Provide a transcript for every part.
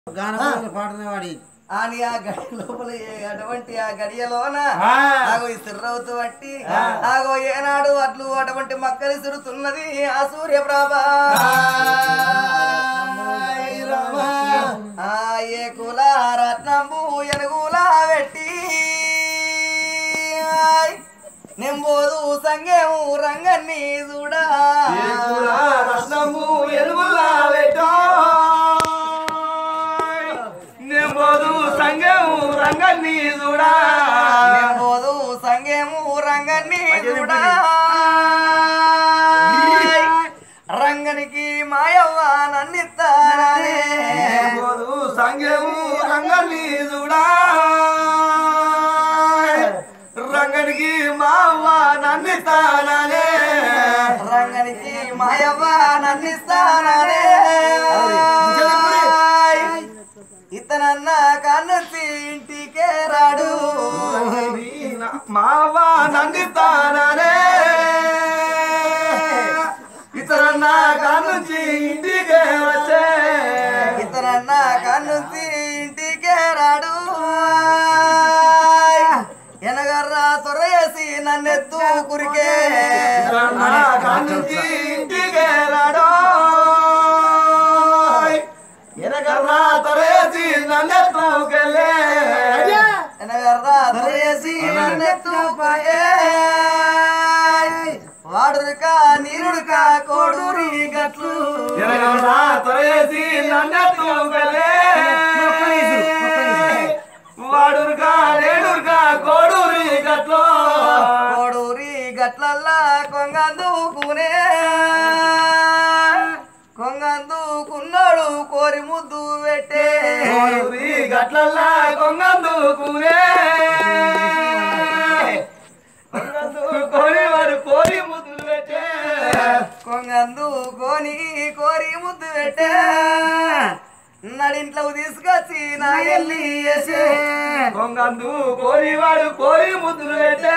గానపాటలు పాడుతున్న వాడి అని ఆ గడి లోపల ఏ- అటువంటి ఆ గడియలోన ఆ. ఆగో ఈ సిర్రవుతు బట్టి ఆగో ఏనాడు అట్లు అటువంటి మక్కలి సిరుతున్నది ఆ సూర్యప్రభ ఆ ఏ కుల రత్నంబు ఎనుగుల పెట్టి ఆయ్, నెంబోదు సంగేము రంగన్ని చూడా రత్నము ఎలుగులా పెట్టో నెంబోదు సంగము రంగన్ని చూడా నెంబోదు సంగేము రంగన్ని చూడా రంగనికి మాయవ్వ నన్నిస్తానే నెంబోదు సంగము రంగన్ని చూడా రంగనికి మావ నన్ను తాననే రంగనికి మాయవ్వ నన్నిస్తానే ఇతనన్న కన్నుసి ఇంటికే రాడు మావ నన్ను తాననే ఇతర నా కానుంచి ఇంటికే వచ్చే ఇతనన్న కన్నుసి ఇంటికే రాడు ఎనగర్రా త్వరయేసి నన్నెత్తు కురికే నా కానుంచి ఇంటికే రాడో ఎనగర్రా తరేసి నన్నెత్తుకెళ్ళే ఎనగర్రా త్వరయేసి నన్నెత్తు పోయే వాడురుక నీరుడుక కోడూరి గట్లు ఎనగర్రా తరేసి నన్నెత్తుకెళ్ళే వాడురుగా నేడురుగా కోడూరి గట్లో కోడూరి గట్లల్లా కొంగందుకునే కొంగందుకున్నాడు కోరి ముద్దు పెట్టే కోడూరి గట్లల్లా కొంగందుకునే కొంగందుకొని వారు కోరి ముద్దులు పెట్టే కొంగందుకొని కోరి ముద్దు పెట్టే నడింట్లో తీసుకొచ్చి నా ఎల్లి వేసే కొంగందు కోరి వాడు కోరి ముద్దులు పెట్టే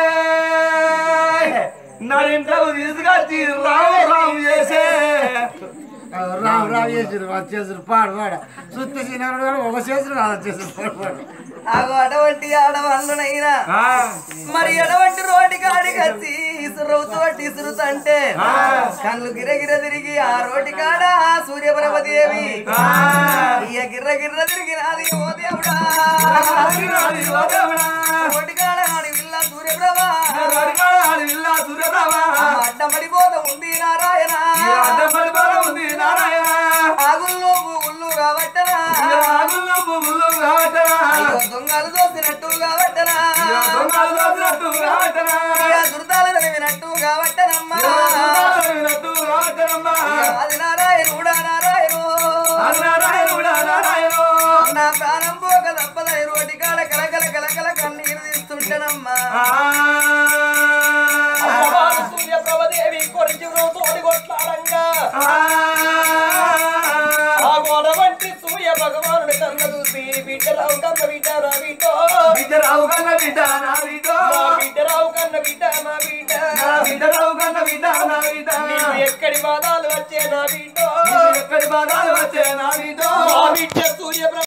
నడింట్లో తీసుకొచ్చి రావు రావు చేసే రామ్ రామ్ చేసారు వాళ్ళు చేసారు పాడు పాడ సుత్తి చిన్న ఒక చేసారు అలా చేసారు పాడు పాడు ఆగో అటువంటి ఆడవాళ్ళనైనా ఆ, మరి ఎటువంటి రోడ్డు కాడికి వచ్చి ఇసురుతూ ఇసురుతంటే ఆ. కళ్ళు గిరగిర తిరిగి ఆ రోడ్డు కాడ ఆ సూర్యప్రభ దేవి ఆ. ఇయ్య గిర్ర గిర్ర తిరిగి నాది ఓ దేవుడా అది నాది ఓ దేవుడా. రోడ్డు కాడ ఆడి విల్ల సూర్యప్రభ రడికాడు ఇల్లా సురరావా. అడ్డమడిపోత ఉంది నారాయణ ఈ అడ్డపడి బల ఉంది నారాయణ. ఆగుల్లో పువ్వులు కాబట్టనా ఈ రాగుల్లో పువ్వులు కావటనా. అయ్యో దొంగలు దోసినట్టు కాబట్టనా ఈ దొంగలు దోచినట్టు కావటనా. ఇయ్య దుర్దాలు నడివినట్టు కాబట్టనమ్మా ఈ దొంగలు దోచినట్టు కావటనమ్మా. అది నారాయణుడా నారాయణు అది నారాయణుడా నారాయణు. నా ప్రాణం పోక తప్పదై రోటి కాడ కలకల కలకల కన్నీరు తీస్తుంటానమ్మా ఆ. అమ్మవారు సూర్యప్రభదేవి కొరించి తోడి కొట్లాడంగా ఆ. ఆ గోడ వంటి సూర్య భగవానుడి కన్న చూసి బిడ్డరావు కన్న బిడ్డ నా బిడ్డ బిడ్డ రావు కన్న బిడ్డ నా బిడ్డ. నా బిడ్డరావు కన్న బిడ్డ నా బిడ్డ నా బిడ్డ రావు కన్న బిడ్డ నా బిడ్డ. నీకు ఎక్కడి బాధాలు వచ్చే నా బిడ్డ ఎక్కడి బాధలు వచ్చే నా బిడ్డ నా బిడ్డ సూర్య